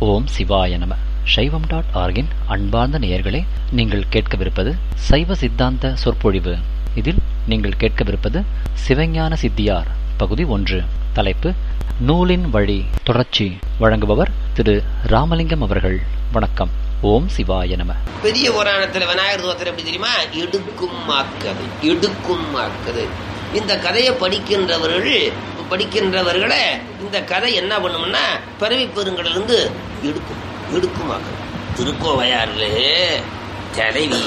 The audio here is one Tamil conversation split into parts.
ஓம் சிவாய நம சைவம் டாட் ஆர்கின் அன்பார்ந்த நேயர்களே நீங்கள் கேட்கவிருப்பது சைவ சித்தாந்த சொற்பொழிவு இதில் நீங்கள் கேட்கவிருப்பது சிவஞான சித்தியார் பகுதி ஒன்று தலைப்பு நூலின் வழி தொடர்ச்சி வழங்குபவர் திரு ராமலிங்கம் அவர்கள் வணக்கம் ஓம் சிவாய நம பெரிய புராணத்துல விநாயகர் தோத்திரம் எப்படி தெரியுமா எடுக்கும் மாக்கதை எடுக்கும் மாக்கதை இந்த கதையை படிக்கின்றவர்கள் படிக்கின்றவர்களை இந்த கதை என்ன பண்ணும்னா பிறவி பெருங்கடலிருந்து எடுக்கும் எடுக்குமாக்கதை திருக்கோவையாறுல தலைவி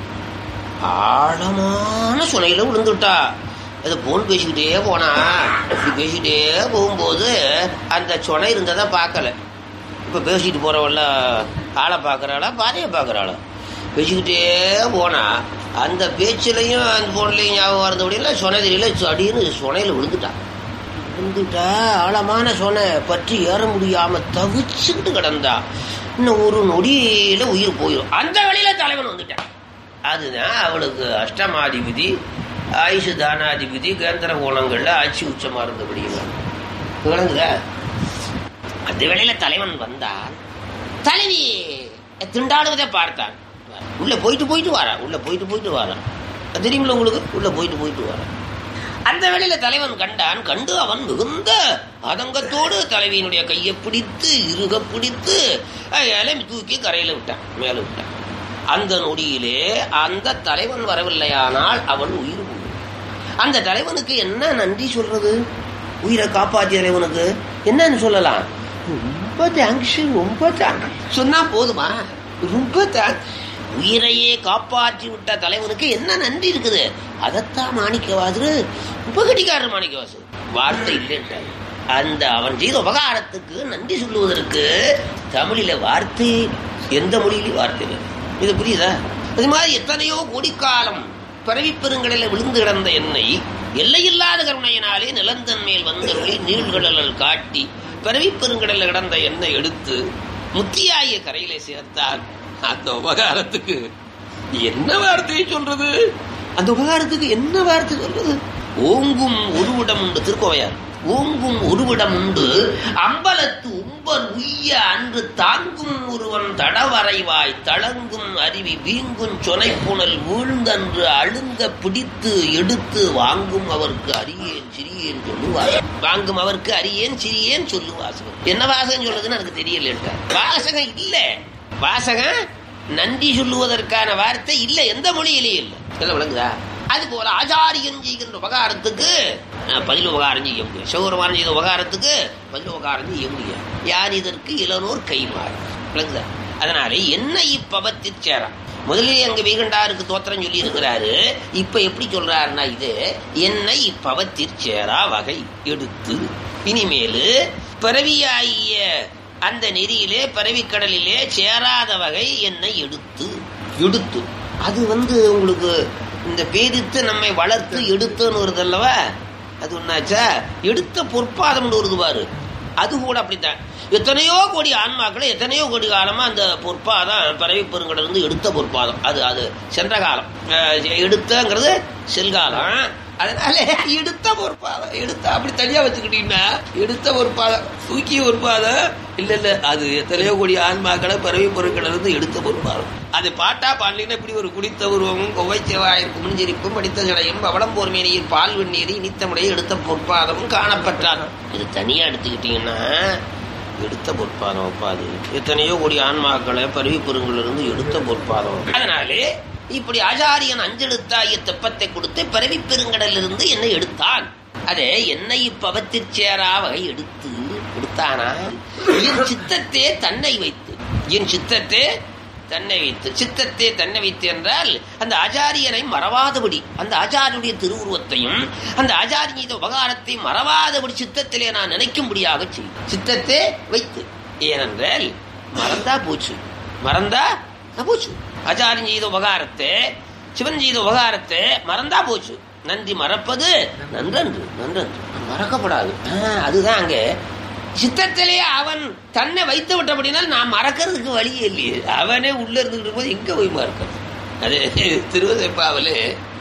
ஆழமான சுனையில விழுந்துட்டா அது போன் பேசிக்கிட்டே போனா இப்படி பேசிக்கிட்டே போகும்போது அந்த சுனை இருந்ததை பார்க்கல இப்போ பேசிட்டு போகிறவள்ள ஆளை பார்க்குறாளா பாதையை பார்க்குறாளா பேசிக்கிட்டே போனா அந்த பேச்சிலையும் அந்த போன்லையும் ஞாபகம் வரந்தபடியில சொனை தெரியல அடின்னு சொனையில் விழுந்துட்டான் விழுந்துட்டா ஆழமான சொனை பற்றி ஏற முடியாம தவிச்சுக்கிட்டு கிடந்தா இன்னும் ஒரு நொடியில உயிர் போயிடும் அந்த வழியில தலைவன் வந்துட்டான் அதுதான் அவளுக்கு அஷ்டமாதிபதி ஆயுஷு தானாதிபதி கேந்திர கோணங்கள்ல ஆட்சி உச்சமா இருந்தபடியா விளங்குதா அந்த வேளையில தலைவன் வந்தான் தலைவி திண்டாடுவதை பார்த்தான் உள்ள போயிட்டு போயிட்டு வாரான் உள்ள போயிட்டு போயிட்டு வாரான் அது தெரியுமில்ல உங்களுக்கு உள்ள போயிட்டு போயிட்டு வாரான் அந்த வேளையில தலைவன் கண்டான் கண்டு அவன் மிகுந்த அதங்கத்தோடு தலைவியினுடைய கையை பிடித்து இறுக பிடித்து இலை தூக்கி கரையில விட்டான் மேல விட்டான் அந்த நொடியிலே அந்த தலைவன் வரவில்லையானால் அவள் உயிர் போகும் அந்த தலைவனுக்கு என்ன நன்றி சொல்றது உயிரை காப்பாற்றிய தலைவனுக்கு என்னன்னு சொல்லலாம் ரொம்ப தேங்க்ஸ் ரொம்ப தேங்க்ஸ் சொன்னா போதுமா ரொம்ப தேங்க்ஸ் உயிரையே காப்பாற்றி விட்ட தலைவனுக்கு என்ன நன்றி இருக்குது அதைத்தான் மாணிக்கவாசு ரொம்ப கட்டிக்காரர் மாணிக்கவாசு வார்த்தை இல்லைன்றார் அந்த அவன் செய்த உபகாரத்துக்கு நன்றி சொல்லுவதற்கு தமிழில வார்த்தை எந்த மொழியிலையும் வார்த்தை இல்லை இது புரியுதா அது மாதிரி எத்தனையோ கோடிக்காலம் பரவி பெருங்கடல விழுந்து கிடந்த எண்ணெய் எல்லையில்லாத கருணையினாலே நிலந்தன் மேல் வந்தருளி நீழ்கடல் காட்டி பரவி பெருங்கடல கிடந்த எண்ணெய் எடுத்து முத்தியாய கரையிலே சேர்த்தார் அந்த உபகாரத்துக்கு என்ன வார்த்தையை சொல்றது அந்த உபகாரத்துக்கு என்ன வார்த்தை சொல்றது ஓங்கும் ஒருவிடம் உண்டு திருக்கோவையார் ஓங்கும் ஒருவிடம் உண்டு அம்பலத்து உம்பர் உய்ய அன்று தாங்கும் ஒருவன் தடவரைவாய் தளங்கும் அருவி வீங்கும் சொனைப்புணல் வீழ்ந்தன்று அழுந்த பிடித்து எடுத்து வாங்கும் அவருக்கு அரியேன் சிறியேன் சொல்லுவார் வாங்கும் அவருக்கு அரியேன் சிறியேன் சொல்லு வாசகம் என்ன வாசகம் சொல்றதுன்னு எனக்கு தெரியல வாசகம் இல்ல வாசகம் நன்றி சொல்லுவதற்கான வார்த்தை இல்ல எந்த மொழியிலேயும் இல்ல இல்ல விளங்குதா அது போல ஆச்சாரியன் செய்கின்ற உபகாரத்துக்கு பதில் உபகாரம் செய்ய முடியும் சிவபெருமான் செய்த உபகாரத்துக்கு பதில் உபகாரம் செய்ய முடியாது யார் இதற்கு இளனோர் கைமாறு விளங்குதா அதனால என்ன இப்பவத்தி சேரா முதலில் அங்க வீகண்டாருக்கு தோத்திரம் சொல்லி இருக்கிறாரு இப்ப எப்படி சொல்றாருன்னா இது என்னை இப்பவத்திற் சேரா வகை எடுத்து இனிமேலு பிறவியாகிய அந்த நெறியிலே பரவிக்கடலிலே சேராத வகை என்னை எடுத்து எடுத்து அது வந்து உங்களுக்கு இந்த பேதித்து நம்மை வளர்த்து எடுத்துன்னு வருது அல்லவா அது ஒன்னாச்சா எடுத்த பொற்பாதம் வருது பாரு அது கூட அப்படித்தான் எத்தனையோ கோடி ஆன்மாக்களை எத்தனையோ கோடி காலமா அந்த பொற்பாதம் பறவை பெருங்கடல் இருந்து எடுத்த பொற்பாதம் அது அது சென்ற காலம் எடுத்தங்கிறது செல்காலம் அதனால எடுத்த பொறுப்பாதம் எடுத்த அப்படி தனியா வச்சுக்கிட்டீங்கன்னா எடுத்த பொறுப்பாதம் தூக்கிய பொறுப்பாதம் இல்ல இல்ல அது எத்தனையோ கோடி ஆன்மாக்களை பறவை பொருட்கள் இருந்து எடுத்த பொறுப்பாதம் அது பாட்டா பாடலினா இப்படி ஒரு குடித்த உருவமும் கொவ்வை செவ்வாயிருக்கும் முன்சிரிப்பும் படித்த ஜடையும் பவளம் போர்மேனியில் பால் வெந்நீரி நித்தமுடைய எடுத்த பொற்பாதமும் காணப்பட்டான் இது தனியா எடுத்துக்கிட்டீங்கன்னா எடுத்த பொற்பாதம் ஒப்பாது எத்தனையோ கோடி ஆன்மாக்களை பருவி பொருங்கள் இருந்து எடுத்த பொற்பாதம் அதனாலே இப்படி ஆச்சாரியன் அஞ்செழுத்தாகிய தெப்பத்தை கொடுத்து பிறவி பெருங்கடலிருந்து என்னை எடுத்தான் அதே என்னை இப்பவத்திற் சேரா வகை எடுத்து எடுத்தானா என் சித்தத்தே தன்னை வைத்து என் சித்தத்தே தன்னை வைத்து சித்தத்தே தன்னை வைத்து என்றால் அந்த ஆச்சாரியனை மறவாதபடி அந்த ஆச்சாரியனுடைய திருவுருவத்தையும் அந்த ஆச்சாரிய உபகாரத்தை மறவாதபடி சித்தத்திலே நான் நினைக்கும்படியாக செய்யும் சித்தத்தே வைத்து ஏனென்றால் மறந்தா போச்சு மறந்தா போச்சு ஆச்சாரியன் செய்த உபகாரத்தை சிவன் செய்த உபகாரத்தை மறந்தா போச்சு நன்றி மறப்பது நன்றன்று நன்றன்று மறக்கப்படாது அதுதான் அங்க சித்தத்திலே அவன் தன்னை வைத்து விட்டபடினால் நான் மறக்கிறதுக்கு வழியே இல்லையே அவனே உள்ள இருந்துகிட்டு போது எங்க போய் மறக்கிறது அது திருவதைப்பாவில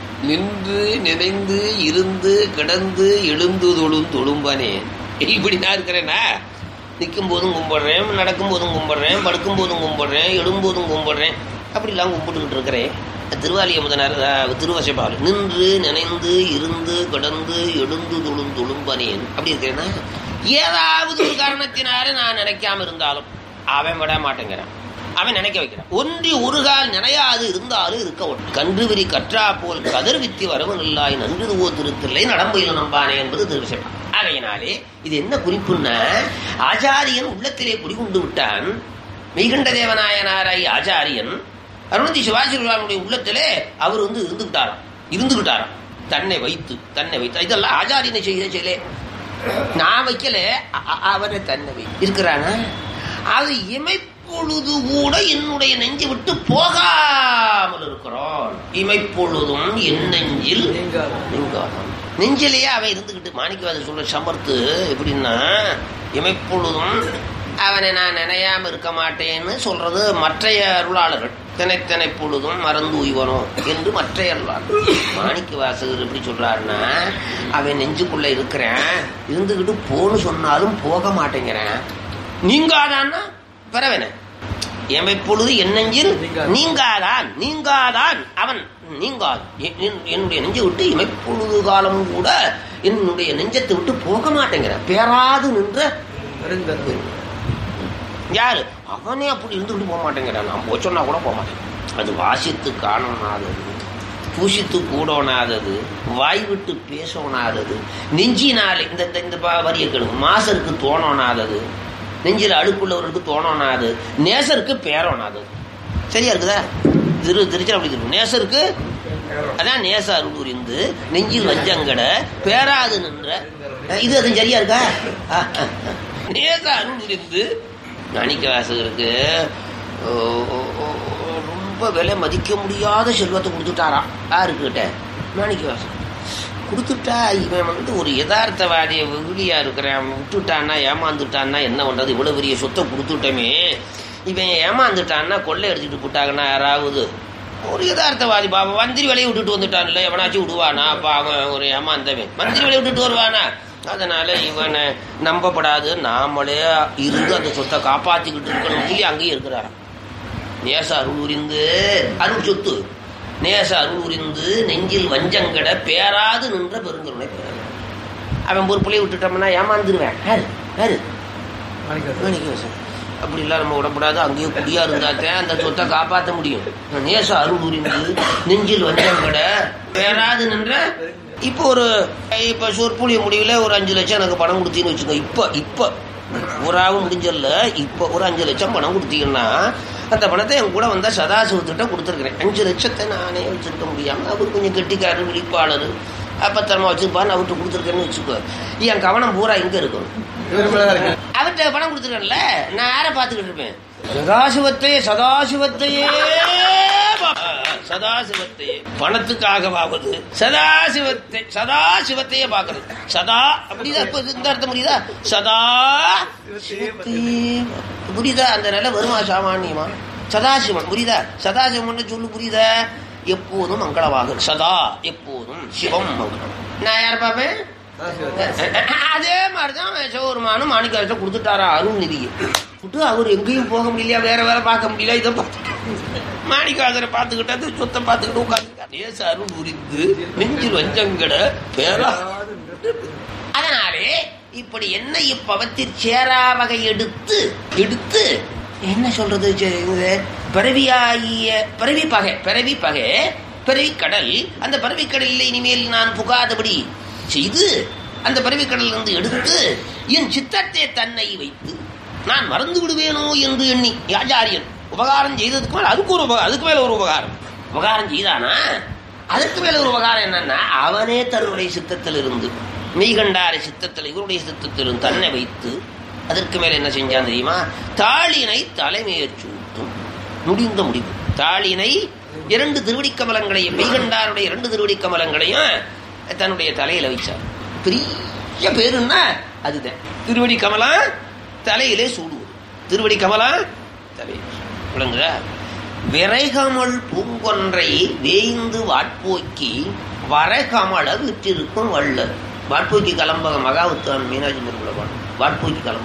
நின்று நினைந்து இருந்து கிடந்து எழுந்து தொழும் தொழும்பனே இப்படி நான் இருக்கிறேன்னா நிற்கும் போதும் கும்பிடுறேன் நடக்கும் போதும் கும்பிடுறேன் படுக்கும் போதும் கும்பிடுறேன் எழும்போதும் கும்பிடுறேன் அப்படிலாம் கும்பிட்டுக்கிட்டு இருக்கிறேன் திருவாலிய முதனார் திருவசைபால் நின்று நினைந்து இருந்து கிடந்து எழுந்து துளும் துளும்பனேன் அப்படி இருக்கிறேன்னா ஏதாவது ஒரு காரணத்தினால நான் நினைக்காம இருந்தாலும் அவன் விட மாட்டேங்கிறான் அவன் நினைக்க வைக்கிறான் ஒன்றி ஒரு கால் நினையாது இருந்தாலும் இருக்க ஒன்று கன்று விரி கற்றா போல் கதிர் வித்தி வரவன் இல்லாய் நன்று ஓ திருத்தில்லை நடம்பையில் நம்பானே என்பது திருவிசைப்பான் ஆகையினாலே இது என்ன குறிப்புன்னா ஆச்சாரியன் உள்ளத்திலே குடிகொண்டு விட்டான் மெய்கண்ட தேவநாயனாராய் ஆச்சாரியன் அருணந்தி சிவாஜி சுவாமியுடைய உள்ளத்திலே அவர் வந்து இருந்துகிட்டாராம் இருந்துகிட்டாராம் தன்னை வைத்து தன்னை வைத்து இதெல்லாம் ஆச்சாரியனை செய்ய செயலே நான் வைக்கல அ- அ- அவரை தன்னை வை இருக்கிறானா அது இமைப்பொழுது கூட என்னுடைய நெஞ்சை விட்டு போகாமல் இருக்கிறோம் இமைப்பொழுதும் என் நெஞ்சில் நீங்காதான் நெஞ்சிலேயே அவன் இருந்துகிட்டு மாணிக்கவாத சொல்ற சமர்த்து எப்படின்னா இமைப்பொழுதும் அவனை நான் நினையாம இருக்க மாட்டேன்னு சொல்றது மற்றைய அருளாளர்கள் தினைத்தனை பொழுதும் மறந்து உய்வனோ என்று மற்றைய அருளாளர்கள் மாணிக்க வாசகர் எப்படி சொல்றாருன்னா அவன் நெஞ்சுக்குள்ள இருக்கிறேன் இருந்துகிட்டு போன்னு சொன்னாலும் போக மாட்டேங்கிறேன் நீங்காதான்னா பிறவன எமைப்பொழுது என் நெஞ்சில் நீங்காதான் நீங்காதான் அவன் நீங்காது எ- என்- என்னுடைய நெஞ்சை விட்டு இமைப்பொழுது காலம் கூட என்னுடைய நெஞ்சத்தை விட்டு போக மாட்டேங்கிறான் பேராது நின்ற யாரு அவனே அப்படி இருந்துகிட்டு போக மாட்டேங்கிறான் நான் போய் சொன்னா கூட போக மாட்டேன் அது வாசித்து காணோனாதது பூசித்து கூடோனாதது வாய் விட்டு பேசோனாதது நெஞ்சினாலே இந்த இந்த- இந்த ப- வரிய கேளு மாசருக்கு தோணோனாதது நெஞ்சில் அழுக்குள்ளவருக்கு தோணோனாது நேசருக்கு பேரோனாதது சரியா இருக்குதா திரு திருச்சிராப்பள்ளி திரு நேசருக்கு அதான் நேச அருள் புரிந்து நெஞ்சில் வஞ்சங்கட பேராது நின்ற அஹ் இது அது சரியா இருக்கா அஹ், அஹ், அஹ். நேச அருள் புரிந்து மாணிக்க வாசகருக்கு ஓ, ஓ, ஓ, ரொம்ப விலை மதிக்க முடியாத செல்வத்தை கொடுத்துட்டாராம் யாருக்கிட்ட மாணிக்க வாசகர் கொடுத்துட்டா இவன் வந்து ஒரு யதார்த்தவாதிய வெகுளியா இருக்கிறான் விட்டுட்டான்னா ஏமாந்துட்டான்னா என்ன பண்றது இவ்வளவு பெரிய சொத்தை கொடுத்துட்டோமே இவன் ஏமாந்துட்டான்னா கொள்ளை அடிச்சுட்டு போட்டாங்கன்னா யாராவது ஒரு யதார்த்தவாதி பாபா மந்திரி வேலையை விட்டுட்டு வந்துட்டான்ல எவனாச்சும் விடுவானா பாவம் ஒரு ஏமாந்தவன் மந்திரி வேலையை விட்டுட்டு வருவானா அதனால இவனை நம்பப்படாது நாமளே இருந்து அந்த சொத்தை காப்பாத்திக்கிட்டு இருக்கணும் சொல்லி அங்கேயே இருக்கிறாராம் நேச அருள் உரிந்து அருள் சொத்து நேச அருள் உரிந்து நெஞ்சில் வஞ்சங்கட பேராது நின்ற பெருங்கருணை பெறாது அவன் ஒரு பிள்ளைய விட்டுட்டோம்னா ஏமாந்துருவேன் யாரு யாரு மாணிக்கவாசன். அப்படி எல்லாம் நம்ம விடக்கூடாது அங்கேயே குடியா இருந்தாத்தான் அந்த சொத்தை காப்பாற்ற முடியும் நேச அருள் உரிந்து நெஞ்சில் வஞ்சங்கட பேராது நின்ற இப்போ ஒரு இப்ப சொற்பொழிய முடிவுல ஒரு அஞ்சு லட்சம் எனக்கு பணம் கொடுத்தீங்கன்னு வச்சுக்கோ இப்ப இப்ப பூராவும் முடிஞ்சல இப்ப ஒரு அஞ்சு லட்சம் பணம் கொடுத்தீங்கன்னா அந்த பணத்தை என் கூட வந்தா சதாசிவத்திட்ட கொடுத்துருக்கிறேன் அஞ்சு லட்சத்தை நானே வச்சிருக்க முடியாம அவர் கொஞ்சம் கெட்டிக்காரர் விழிப்பாளர் அப்பத்தரமா வச்சிருப்பான்னு அவர்கிட்ட கொடுத்துருக்கேன்னு வச்சுக்கோ என் கவனம் பூரா எங்க இருக்கும் அவர்கிட்ட பணம் கொடுத்துருக்கேன்ல நான் யாரை பார்த்துக்கிட்டு இருப்பேன் சதாசிவத்தையே சதாசிவத்தையே பார்ப்பேன். சதாசிவத்தையே பணத்துக்காகவாவது சதாசிவத்தை சதாசிவத்தையே பார்க்கறது சதா அப்படிதான் இப்ப இந்த அர்த்தம் புரியுதா சதா சிவத்தையே பார்க்கறது. புரியுதா அந்த நிலை வருமா சாமானியமா சதாசிவம் புரியுதா சதாசிவம் சொல்லு புரியுதா எப்போதும் மங்களமாக சதா எப்போதும் சிவம் மங்களம் நான் யாரை பார்ப்பேன் அதே மாதிரிதான் சிவபெருமானும் மாணிக்காசத்தை கொடுத்துட்டாரா அருள் நிதியை விட்டு அவர் எங்கேயும் போக முடியலையா வேற வேற பார்க்க முடியல இதை பார்த்து மாணிக்காசரை பார்த்துக்கிட்டது சொத்தை பார்த்துக்கிட்டு உட்காந்துருக்காரு நேச அருள் புரிந்து நெஞ்சில் வஞ்சங்கட பேரா அதனாலே இப்படி என்ன இப்பவத்தில் சேரா வகை எடுத்து எடுத்து என்ன சொல்றது சே- இது பிறவியாகிய பிறவி பகை பிறவி பகை பிறவி கடல் அந்த பிறவி கடலில் இனிமேல் நான் புகாதபடி செய்து அந்த பிறவி கடலில் இருந்து எடுத்து என் சித்தத்தை தன்னை வைத்து நான் மறந்து விடுவேனோ என்று எண்ணி ஆச்சாரியன் உபகாரம் செய்ததுக்கு மேல அதுக்கு ஒரு உபகாரம் அதுக்கு மேல ஒரு உபகாரம் உபகாரம் செய்தானா அதுக்கு மேல ஒரு உபகாரம் என்னன்னா அவனே தன்னுடைய சித்தத்தில் இருந்து மெய்கண்டார சித்தத்தில் இவருடைய சித்தத்தில் இருந்து தன்னை வைத்து அதற்கு மேல என்ன செஞ்சான் தெரியுமா தாளினை தலைமையேற்றூட்டும் முடிந்த முடிவு தாளினை இரண்டு திருவடி கமலங்களையும் மெய்கண்டாருடைய இரண்டு திருவடி கமலங்களையும் தன்னுடைய தலையில வச்சார் பெரிய பேருன்னா அதுதான் திருவடி கமலம் தலையிலே சூடுவது திருவடி கமலம் தலையில விளங்குதா விரைகமல் பூங்கொன்றை வேய்ந்து வாட்போக்கி வரைகமல விற்றிருக்கும் வள்ளல் வாட்போக்கி கலம்பக மகாவுத்தான் மீனாட்சி முருகுல வாட்போக்கி கலம்பம்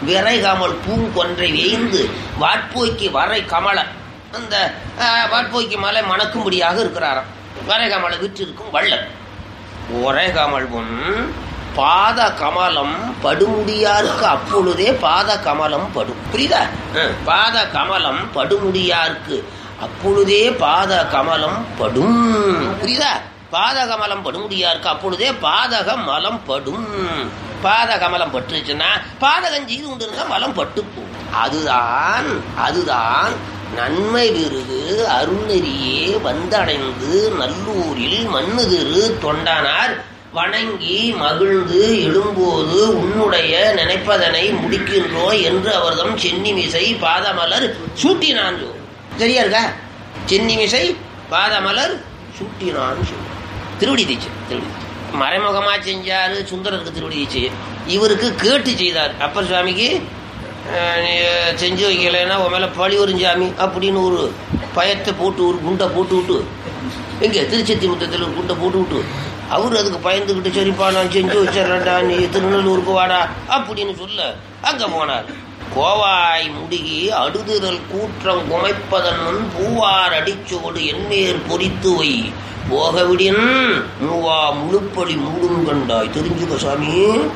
விரை கமல் பூங்கொன்றை வேய்ந்து வாட்போய்க்கு வரை கமல அந்த அஹ், வாட்போய்க்கு மலை மணக்கும்படியாக இருக்கிறாராம் வரை கமலை விற்றிருக்கும் வள்ளல் ஒரே கமல் முன் பாத கமலம் படுமுடியாருக்கு அப்பொழுதே பாத கமலம் படும் புரியுதா ம், பாத கமலம் படுமுடியாருக்கு அப்பொழுதே பாத கமலம் படும் புரியுதா பாத கமலம் படுமுடியாருக்கு அப்பொழுதே பாதக மலம் படும் பாத கமலம் பட்டுருச்சுன்னா பாதகம் செய்து கொண்டிருந்தா மலம் பட்டு போகும் அதுதான் அதுதான் நன்மை விருது அருள்நெறியே வந்தடைந்து நல்லூரில் மண்ணுதிரு தொண்டனார் வணங்கி மகிழ்ந்து எழும்போது உன்னுடைய நினைப்பதனை முடிக்கின்றோம் என்று அவர்தம் சென்னிமிசை பாதமலர் சூட்டினான் சொல். சரியா இருக்கா சென்னிமிசை பாதமலர் சூட்டினான் சொல். திருவடி தீட்சை திருவடி தீட்சை. மறைமுகமா செஞ்சாரு சுந்தரருக்கு திருவடி தீட்சை இவருக்கு கேட்டு செய்தார் அப்பர் சுவாமிக்கு அஹ், நீ செஞ்சு வைக்கலைன்னா உன் மேல பழி வரும் சாமி அப்படின்னு ஒரு பயத்தை போட்டு ஒரு குண்டை போட்டு விட்டு எங்க திருச்செத்தி முத்தத்தில் ஒரு குண்டை போட்டு விட்டு அவரு அதுக்கு பயந்துக்கிட்டு சரிப்பா நான் செஞ்சு வச்சிடறேன்டா நீ திருநெல்லூருக்கு வாடா அப்படின்னு சொல்ல அங்க போனார் கோவாய் முடுகி அடுதுதல் கூற்றம் குமைப்பதன் முன் பூவார் அடிச்சோடு எண்ணீர் பொறித்து வை போகவிடின் மூவா முழுப்படி மூடும் கண்டாய் தெரிஞ்சுக்க சாமி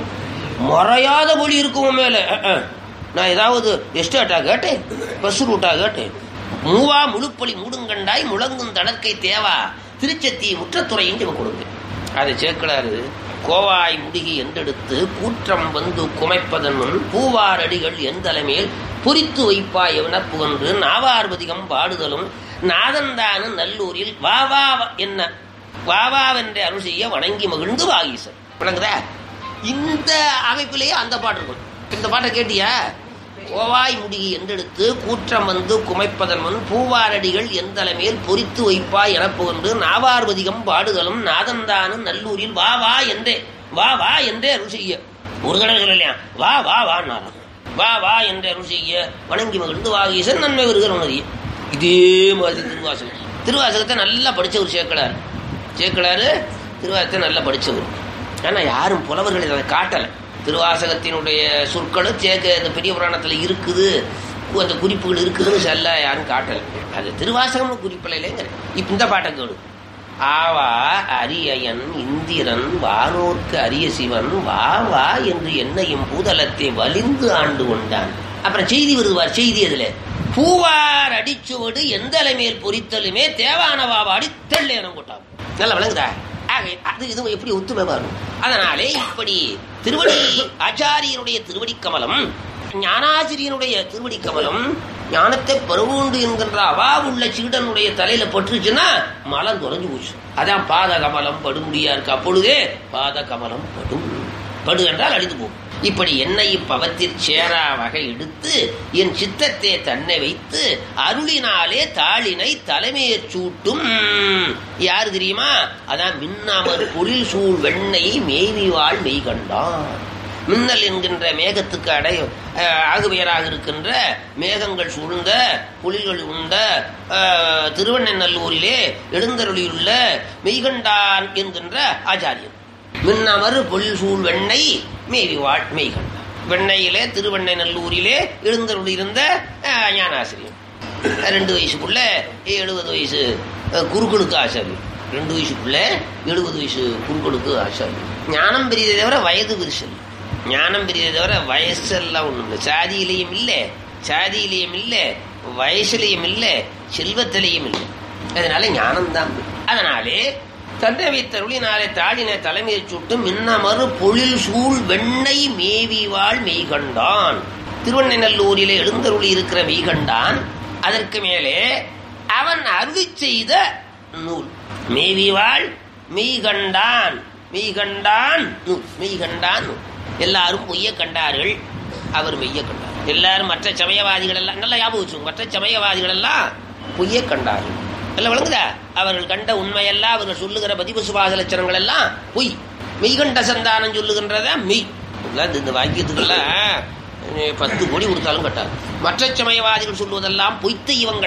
மறையாத பொலி இருக்கும் உன் மேல அஹ், அஹ். நான் ஏதாவது எஸ்டேட்டா கேட்டேன் பஸ் ரூட்டா கேட்டேன் மூவா முழுப்பொலி மூடுங்கண்டாய் முழங்கும் தடற்கை தேவா திருச்செத்தி முற்றத்துறையும் இவ கொடுங்க அதை சேர்க்கிறாரு கோவாய் முடுகி என்றெடுத்து கூற்றம் வந்து குமைப்பதன் முன் பூவார் அடிகள் என் தலைமையில் பொறித்து வைப்பாய் எவன புகன்று நாவார்வதிகம் பாடுதலும் நாதந்தான நல்லூரில் வா வா வா என்ன வாவாவென்ற அருள் செய்ய வணங்கி மகிழ்ந்து வாகீசர் விளங்குதா இந்த அமைப்பிலேயே அந்த பாட்டு இருக்கும் இந்த பாட்டை கேட்டியா ஓவாய் முடி என்றெடுத்து கூற்றம் வந்து குமைப்பதன் முன் பூவாரடிகள் என் தலைமையில் பொறித்து வைப்பாய் எனப்புகொண்டு நாவார்வதிகம் பாடுதலும் நாதந்தானும் நல்லூரில் வா வா என்றே வா வா என்றே அருள் செய்ய ஒரு தடவை சொல்லலையா வா வா வான்னாராம் வா வா என்றே அருள் செய்ய வணங்கி மகிழ்ந்து வாகீசன் நன்மை வருகிற உணரிய இதே மாதிரி திருவாசகம் திருவாசகத்தை நல்லா படிச்ச ஒரு சேக்கலார் சேக்கலாரு திருவாசகத்தை நல்லா படிச்சவர் ஆனா யாரும் புலவர்கள் அதை காட்டலை திருவாசகத்தினுடைய சொற்களும் சேக்க இந்த பெரிய புராணத்துல இருக்குது அந்த குறிப்புகள் இருக்குதுன்னு சொல்ல யாரும் காட்டலை அது திருவாசகம்னு குறிப்பில் இல்லைங்கிற இப்ப இந்த பாட்டை கேளு ஆவா அரியயன் இந்திரன் வானோர்க்கு அரிய சிவன் வா வா என்று என்னையும் பூதலத்தை வலிந்து ஆண்டு கொண்டான் அப்புறம் செய்தி வருவார் செய்தி அதுல பூவார் அடிச்சுவடு எந்த மேல் பொறித்தலுமே தேவானவாவா அடித்தள்ளே என போட்டான் நல்லா விளங்குதா ஆக அது இது எப்படி ஒத்துமை வரும் அதனாலே இப்படி திருவடி ஆச்சாரியனுடைய திருவடி கமலம் ஞானாசிரியனுடைய திருவடி கமலம் ஞானத்தை பருவுண்டு என்கின்ற அவா உள்ள சீடனுடைய தலையில பட்டுருச்சுன்னா மலம் குறைஞ்சு போச்சு அதான் பாத கமலம் படுமுடியா இருக்கு அப்பொழுதே பாத கமலம் படும் படு என்றால் அழிந்து போகும் இப்படி என்னை இப்பவத்தில் சேரா வகை எடுத்து என் சித்தத்தை தன்னை வைத்து அருளினாலே தாளினை தலைமையைச் சூட்டும் யாரு தெரியுமா அதான் மின்னாமர் பொழில் சூழ் வெண்ணெய் மேவிவாள் மெய் கண்டான் மின்னல் என்கின்ற மேகத்துக்கு அடைய அஹ், ஆகுபெயராக இருக்கின்ற மேகங்கள் சூழ்ந்த புலிகள் உண்ட அஹ், திருவண்ணநல்லூரிலே எழுந்தருளியுள்ள மெய்கண்டான் என்கின்ற ஆச்சாரியன் மின்னமர் பொழில் சூழ் வெண்ணெய் மேவிவாள் மெய்கண்டான் வெண்ணையிலே திருவண்ணை நல்லூரிலே எழுந்தருளி இருந்த அஹ், ஞானாசிரியன் ரெண்டு வயசுக்குள்ள எழுபது வயசு அஹ், குருக்களுக்கு ஆச்சாரியன் ரெண்டு வயசுக்குள்ள எழுபது வயசு குருக்களுக்கு ஆச்சாரியன் ஞானம் பெரியதை தவிர வயது பெருசல் ஞானம் பெரியதை தவிர வயசெல்லாம் ஒண்ணும் இல்லை சாதியிலையும் இல்லை சாதியிலையும் இல்லை வயசுலையும் இல்லை செல்வத்திலையும் இல்லை அதனால ஞானம்தான் அதனாலே தன்னை வைத்தருளினாலே தாடின தலைமையை சுட்டு மின்னமறு பொழில் சூழ் வெண்ணெய் மேவிவாள் மெய்கண்டான் திருவண்ணநல்லூரிலே எழுந்தருளி இருக்கிற மெய்கண்டான் அதற்கு மேலே அவன் அருளி செய்த நூல் மேவிவாள் மெய்கண்டான் மெய்கண்டான் நூல் மெய்கண்டான் நூல் எல்லாரும் பொய்ய கண்டார்கள் அவர் மெய்ய கண்டார் எல்லாரும் மற்ற சமயவாதிகள் எல்லாம் நல்லா ஞாபகம் வச்சுக்கோங்க மற்ற சமயவாதிகள் எல்லாம் பொய்ய கண்டார்கள் எல்லாம் விளங்குதா அவர்கள் கண்ட உண்மையெல்லாம் அவர்கள் சொல்லுகிற பதிவு சுபாத லட்சணங்கள் எல்லாம் பொய் மெய்கண்ட சந்தானம் சொல்லுகின்றதா மெய் இதெல்லாம் இந்த வாக்கியத்துக்கெல்லாம் நீ பத்து கோடி கொடுத்தாலும் கட்டாது மற்ற சமயவாதிகள் சொல்லுவதெல்லாம் பொய்த்த இவங்களை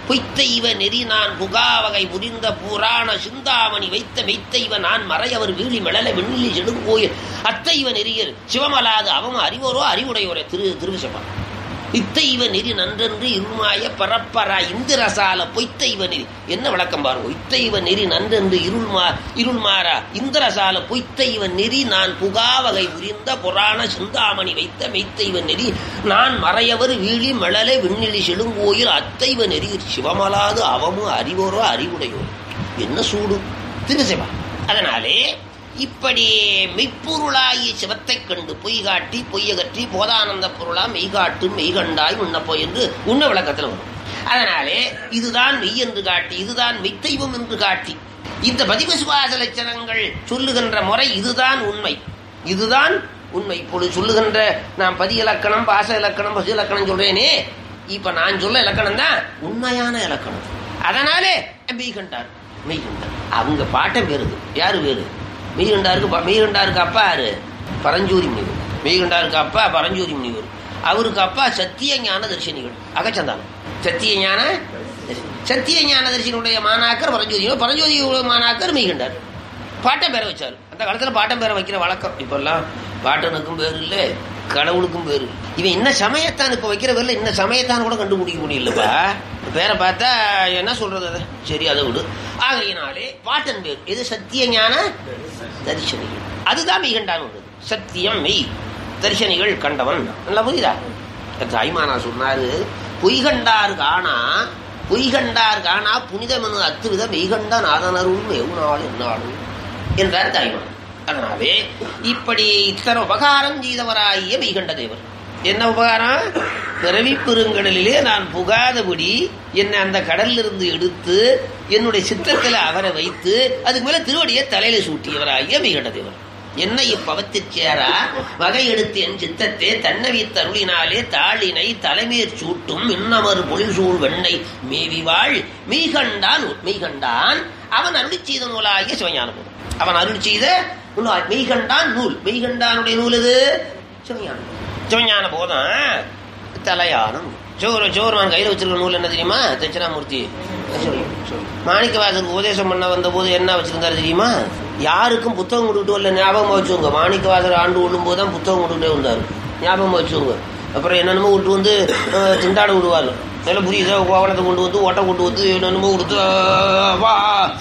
பொய்த்தைவ நெறி நான் புகாவகை புரிந்த புராண சிந்தாமணி வைத்த மெய்த்தைவ நான் மறையவர் வீழி மிளல விண்ணிலி செடுங்கோயில் அத்தைவ நெறியர் சிவமலாது அவம் அறிவோரோ அறிவுடையோரே திரு திருவிசப்பா இத்தைவ நெறி நன்றென்று இருமாய பரப்பரா இந்திரசால பொய்த்தைவ நெறி என்ன விளக்கம் பாருங்க இத்தைவ நெறி நன்றென்று இருள்மா இருள்மாறா இந்திரசால பொய்த்தைவ நெறி நான் புகாவகை புரிந்த புராண சிந்தாமணி வைத்த மெய்த்தைவ நெறி நான் மறையவர் வீழி மழலை விண்ணிலி செழுங்கோயில் அத்தைவ நெறி சிவமலாது அவமும் அறிவோரோ அறிவுடையோர் என்ன சூடு திருசிவா அதனாலே இப்படி மெய்ப்பொருளாகிய சிவத்தைக் கண்டு பொய் காட்டி பொய்யகற்றி போதானந்த பொருளா மெய்காட்டு மெய்கண்டாய் உண்ணப்போ என்று உண்ண விளக்கத்தில் வரும் அதனாலே இதுதான் மெய் என்று காட்டி இதுதான் மெய்த்தெய்வம் என்று காட்டி இந்த பதிவு சுவாச லட்சணங்கள் சொல்லுகின்ற முறை இதுதான் உண்மை இதுதான் உண்மை இப்பொழுது சொல்லுகின்ற நான் பதி இலக்கணம் பாச இலக்கணம் பசு இலக்கணம் சொல்றேனே இப்ப நான் சொல்ல இலக்கணம் தான் உண்மையான இலக்கணம் அதனாலே மெய்கண்டார் மெய்கண்டார் அவங்க பாட்டை வேறுது யாரு வேறு மெய்கண்டாருக்கு ப- மெய்கண்டாருக்கு அப்பா யாரு பரஞ்சோதி முனிவர் மெய்கண்டாருக்கு அப்பா பரஞ்சோதி முனிவர் அவருக்கு அப்பா சத்திய ஞான தரிசனிகள் அகச்சந்தானம் சத்திய ஞான தரிசனி. சத்திய ஞான தரிசனுடைய மாணாக்கர் பரஞ்சோதி பரஞ்சோதி மாணாக்கர் மெய்கண்டார் பாட்டம் பேர வச்சாரு அந்த காலத்துல பாட்டம் பேர வைக்கிற வழக்கம் இப்பெல்லாம் பாட்டனுக்கும் பேர் இல்ல கடவுளுக்கும் பேர் இல்ல. இவன் என்ன சமயத்தான் இப்ப வைக்கிற பேர்ல என்ன சமயத்தான் கூட கண்டுபிடிக்க முடியலப்பா பேரை பார்த்தா என்ன சொல்றது அதை சரி அதை விடு ஆகையினாலே பாட்டன் பேர் இது சத்திய ஞான தரிசனிகள் அதுதான் மெய்கண்டான் உள்ளது சத்தியம் மெய் தரிசனிகள் கண்டவன் நல்லா புரியுதா தாய்மானா சொன்னாரு பொய்கண்டார் காணா பொய்கண்டார் காணா புனிதமெனு அத்துவித மெய்கண்ட நாதனருள் எவுநாள் என்னாலும் என்றார் தாய்மான் அதனாலே இப்படி இத்தனை உபகாரம் செய்தவராகிய மெய்கண்ட தேவர் என்ன உபகாரம் பிறவி பெருங்கடலிலே நான் புகாதபடி என்னை அந்த கடல்ல இருந்து எடுத்து என்னுடைய சித்தத்தில் அவரை வைத்து அதுக்கு மேல திருவடியை தலையில சூட்டியவராகிய மெய்கண்ட தேவர் என்ன இப்பவத்திற் சேரா வகை எடுத்து என் சித்தத்தே தன்னவி தருளினாலே தாளினை தலைமேற் சூட்டும் இன்னமர் பொழிசூழ் வெண்ணை மேவிவாள் மெய்கண்டான் மெய்கண்டான் அவன் அருளி செய்த நூலாகிய சிவஞானம் அவன் அருள் செய்த நூல் மெய்கண்டான் நூல் மெய்கண்டானுடைய நூல் இது சிவஞானம் சிவஞான போதம் தலையானம் சோறு சோறுமான் கையில் வச்சிருக்க நூல் என்ன தெரியுமா தட்சிணாமூர்த்தி சொல்லு, சொல்லு. மாணிக்கவாசருக்கு உபதேசம் பண்ண வந்த போது என்ன வச்சிருந்தாரு தெரியுமா யாருக்கும் புத்தகம் கொடுத்துட்டு வரல ஞாபகமா வச்சுக்கோங்க மாணிக்கவாசர் ஆண்டு கொள்ளும் போது தான் புத்தகம் கொடுத்துட்டே வந்தார் ஞாபகமா வச்சுக்கோங்க அப்புறம் என்னென்னமோ விட்டு வந்து அஹ், திண்டாட விடுவார் நல்லா புரியுதா கோவணத்தை கொண்டு வந்து ஓட்டை கொண்டு வந்து என்னென்னமோ கொடுத்து அஹ், வா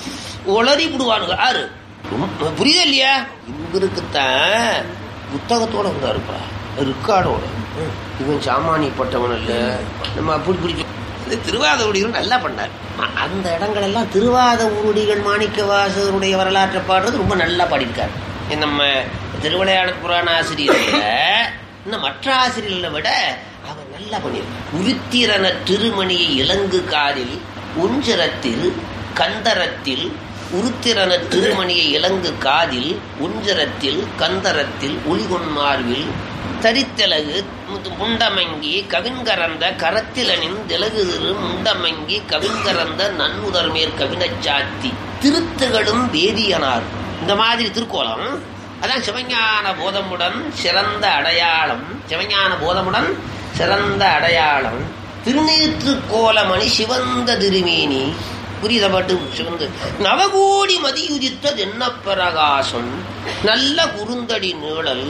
உளறி விடுவானுங்க யாரு உம், புரியுதா இல்லையா இவருக்குத்தான் புத்தகத்தோட வந்தாருப்பா ரிக்கார்டோட இவன் சாமானியப்பட்டவன் இல்ல நம்ம அப்படி பிடிச்சோம் இந்த திருவாத ஊடிகள் நல்லா பண்ணார் அ- அந்த இடங்கள் எல்லாம் திருவாத ஊடிகள் மாணிக்க வாசகருடைய வரலாற்றை பாடுறது ரொம்ப நல்லா பாடியிருக்காரு இந்த நம்ம திருவிளையாடல் புராண ஆசிரியர்ல இன்னும் மற்ற ஆசிரியர்களை விட அவர் நல்லா பண்ணியிருக்கார் உருத்திரன திருமணியை இலங்கு காதில் உஞ்சரத்தில் கந்தரத்தில் உருத்திரன திருமணியை இலங்கு காதில் உஞ்சரத்தில் கந்தரத்தில் ஒளிகொன்மார்வில் தரித்தலகு முது- முண்டமங்கி கவின்கரந்த கரத்திலனின் திலகுதிரு முண்டமங்கி கவின்கரந்த நன்முதர் மேற் கவினச்சாத்தி திருத்துகளும் வேதியனார் இந்த மாதிரி திருக்கோலம் அதான் சிவஞான போதமுடன் சிறந்த அடையாளம் சிவஞான போதமுடன் சிறந்த அடையாளம் திருநீற்று கோலமணி சிவந்த திருமேனி புரியுத பாட்டு சிவந்து நவகோடி மதியுதித்த தென்ன பிரகாசம் நல்ல குறுந்தடி நீழல்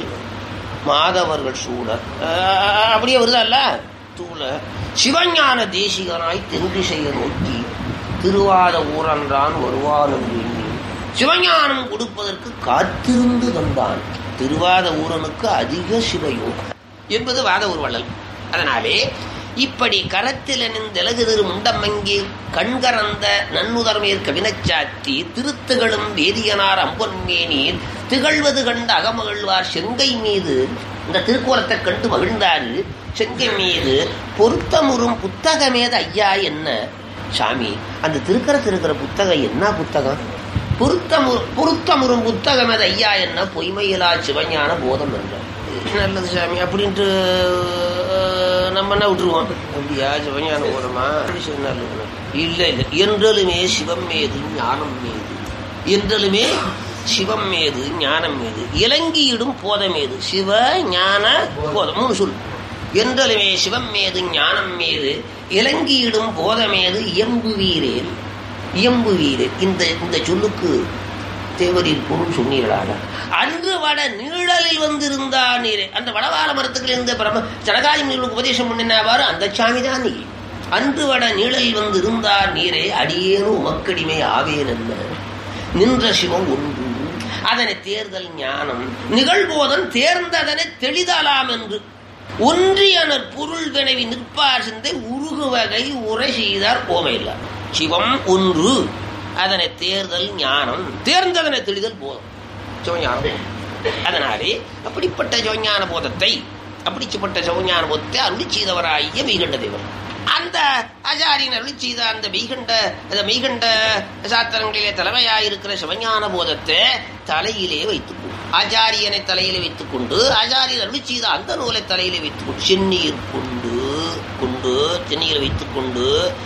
மாதவர்கள் சூழ ஆஹ், அப்படியே வருதல்ல தூள சிவஞான தேசிகனாய் தென்திசையை நோக்கி திருவாத ஊரன்றான் வருவான் என்று எண்ணி சிவஞானம் கொடுப்பதற்கு காத்திருந்து தந்தான் திருவாத ஊரனுக்கு அதிக சிவயோகம் என்பது வாத ஊர்வலல் அதனாலே இப்படி கரத்தில் அணிந்தெலகு திரு முண்டமங்கி கண்கரந்த நன்முதர்மேற் கவினச்சாத்தி திருத்துகளும் வேதியனார் அம்பொன்மேனீர் திகழ்வது கண்ட அகமகிழ்வார் செங்கை மீது இந்த திருக்கோலத்தை கண்டு மகிழ்ந்தார் செங்கை மீது பொருத்தமுறும் புத்தகமேது ஐயா என்ன சாமி அந்த திருக்கரத்தில் இருக்கிற புத்தகம் என்ன புத்தகம் பொருத்தமு பொருத்தமுறும் புத்தகம் அது ஐயா என்ன பொய்மையிலா சிவஞான போதம் என்றார் நல்லது சாமி அப்படின்ட்டு அஹ், நம்ம என்ன விட்டுருவோம் அப்படியா சிவஞான போதமா அப்படி சரி, நல்லது. இல்ல இல்ல என்றலுமே சிவம் மீது ஞானம் மீது என்றலுமே சிவம் மீது ஞானம் மீது இலங்கியிடும் போதம் மீது சிவ ஞான போதம் மூணு சொல் என்றலுமே சிவம் மீது ஞானம் மீது இலங்கியிடும் போதமேது இயம்புவீரேன் இயம்புவீரேன் இந்த இந்த சொல்லுக்கு தேவரில் பொருள் சொன்னீர்களாக அன்று வட நீழலில் வந்திருந்தார் நீரே அந்த வடவார மரத்துக்கு இருந்த பிரம ஜனகாதி நீர்களுக்கு உபதேசம் பண்ணினாவாரு அந்த சாமி தான் நீ அன்று வட நீழலில் வந்து இருந்தார் நீரே அடியேனும் உமக்கடிமை ஆவேன் என்ன நின்ற சிவம் ஒன்று அதனை தேர்தல் ஞானம் நிகழ்போதன் தேர்ந்ததனை தெளிதலாம் என்று ஒன்றியனர் பொருள் வினைவி நிற்பார் சிந்தை உருகுவகை உரை செய்தார் ஓமையில்லார் சிவம் ஒன்று அதனை தேர்தல் ஞானம் தேர்ந்ததனை தெளிதல் போதும் சிவஞானம் அதனாலே அப்படிப்பட்ட சிவஞான போதத்தை அப்படிப்பட்ட சிவஞான போதத்தை அருளி செய்தவராகிய மெய்கண்ட தேவர் அந்த ஆச்சாரியன் அருளி செய்த அந்த மெய்கண்ட அந்த மெய்கண்ட சாத்திரங்களிலே தலைமையாயிருக்கிற சிவஞான போதத்தை தலையிலே வைத்துக் கொண்டு ஆச்சாரியனை தலையிலே வைத்துக் கொண்டு ஆச்சாரியன் அருளி செய்த அந்த நூலை தலையிலே வைத்துக் கொண்டு செந்நீர் கொண்டு கொண்டு செந்நீரை வைத்துக் கொண்டு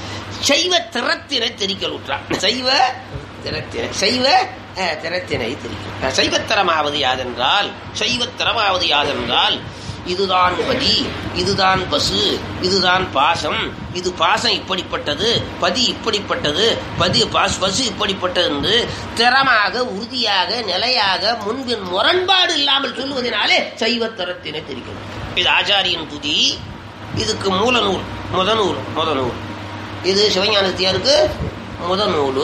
சைவ திறத்தினை தெரிக்கலுற்றான் சைவ திறத்தினை சைவ அஹ், திறத்தினை தெரிக்கும் சைவத்தரமாவது யாதென்றால் சைவத்தரமாவது யாதென்றால் இதுதான் பதி இதுதான் பசு இதுதான் பாசம் இது பாசம் இப்படிப்பட்டது பதி இப்படிப்பட்டது பதி பாஸ் பசு இப்படிப்பட்டது என்று திறமாக உறுதியாக நிலையாக முன்பின் முரண்பாடு இல்லாமல் சொல்லுவதனாலே சைவத்தரத்தினை தெரிக்கணும் இது ஆச்சாரியன் துதி இதுக்கு மூல நூல் முத நூல் முத நூல் இது சிவஞானத்தியாருக்கு முத நூல்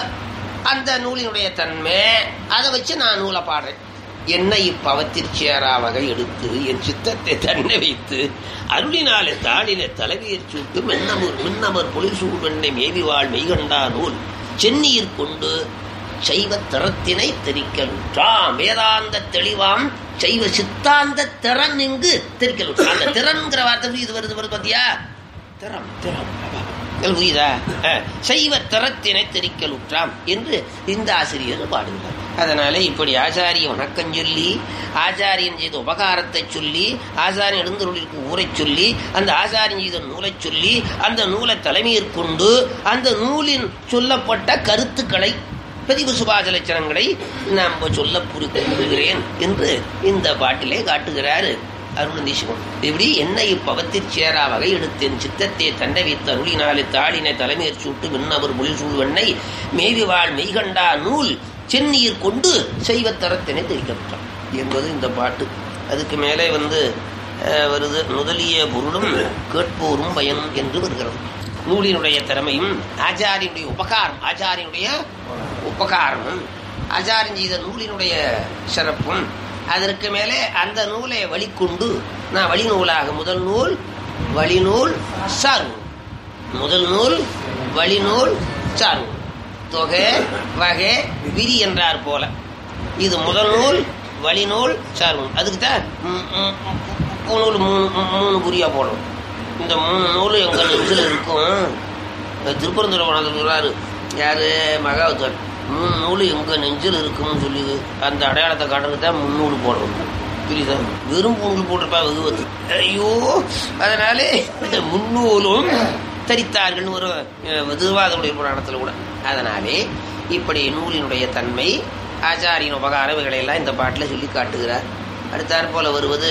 அந்த நூலினுடைய தன்மை அதை வச்சு நான் நூலை பாடுறேன் என்னை இப்பவத்திற் சேரா வகை எடுத்து என் சித்தத்தை தன்னை வைத்து அருளினாலே தாளின தலைவியர் சூட்டு மென்னமர் மின்னமர் பொழில் சூழ்வெண்ணை மேவிவாள் மெய்கண்டா நூல் சென்னியிற் கொண்டு சைவ திறத்தினை தெரிக்கலுற்றாம் வேதாந்த தெளிவாம் சைவ சித்தாந்த திறன் இங்கு தெரிக்கலுற்றாம் அந்த திறன்கிற வார்த்தை இது வருது வருது பாத்தியா திறம் திறம் உங்களுக்கு புரியுதா அஹ், சைவ திறத்தினை தெரிக்கலுற்றாம் என்று இந்த ஆசிரியர் பாடுகிறார் அதனால இப்படி ஆச்சாரிய வணக்கம் சொல்லி ஆச்சாரியன் செய்த உபகாரத்தை சொல்லி ஆச்சாரியன் எழுந்தருளிற்கு ஊரை சொல்லி அந்த ஆச்சாரியன் செய்த நூலை சொல்லி அந்த நூலை தலைமையேற்கொண்டு அந்த நூலின் சொல்லப்பட்ட கருத்துக்களை பதிவு சுபாச லட்சணங்களை நாம் சொல்ல புரிகிறேன் என்று இந்த பாட்டிலே காட்டுகிறார் அருள்ந்தி சிவம் இப்படி என்னை இப்பவத்திற் சேரா வகை எடுத்தேன் சித்தத்தை தண்டை வைத்த அருளினாலே தாளினை தலைமையர் சூட்டு விண்ணவர் மொழி சூழ்வெண்ணை மேவிவாள் மெய்கண்டா நூல் செந்நீர் கொண்டு செய்வத்தரத்தினை தெரிவிக்கப்பட்டான் என்பது இந்த பாட்டு அதுக்கு மேலே வந்து அஹ், வருது முதலிய பொருளும் கேட்போரும் பயனும் என்று வருகிறது நூலினுடைய திறமையும் ஆச்சாரியனுடைய உபகாரம் ஆச்சாரியனுடைய உபகாரமும் ஆச்சாரியன் செய்த நூலினுடைய சிறப்பும் அதற்கு மேலே அந்த நூலை வழிக்கொண்டு நான் வழிநூலாக முதல் நூல் வழிநூல் சார் நூல் முதல் நூல் வழிநூல் சார் நூல் தொகை வகை விதி என்றார் போல இது முதல் நூல் வழிநூல் சார் நூல் அதுக்கு தான் ம், ம், நூல் மூணு மூணு குறியா போடணும் இந்த மூணு நூல் எங்கள் நெஞ்சில் இருக்கும் திருப்பரந்துரை சொல்றாரு யாரு மகாவத்தர் மூணு நூல் எங்க நெஞ்சில் இருக்கும்னு சொல்லி அந்த அடையாளத்தை காட்டுறதுக்கு தான் முன்னூல் போடணும் புரியுதா வெறும் நூல் போட்டிருப்பா வெகுவது ஐயோ அதனாலே முன்னூலும் தரித்தார்கள் ஒரு திருவாதமுடைய புராணத்தில் கூட அதனாலே இப்படி நூலினுடைய தன்மை ஆச்சாரியின் உபகாரம் இவைகளை எல்லாம் இந்த பாட்டில் சொல்லி காட்டுகிறார் அடுத்தாற் போல வருவது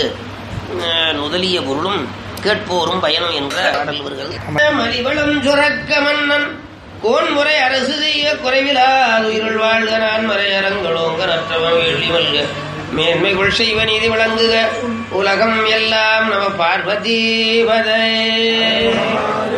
அஹ், முதலிய பொருளும் கேட்போரும் பயனும் என்ற பாடல் வருகிறது மலிவளம் சுரக்க மன்னன் கோன்முறை அரசு செய்ய குறைவிலாது உயிர்கள் வாழ்கிறான் மறையரங்களோங்க நற்றவன் வெள்ளி மல்க மேன்மைகள் செய்வ நீதி வழங்குக உலகம் எல்லாம் நம பார்வதி பதை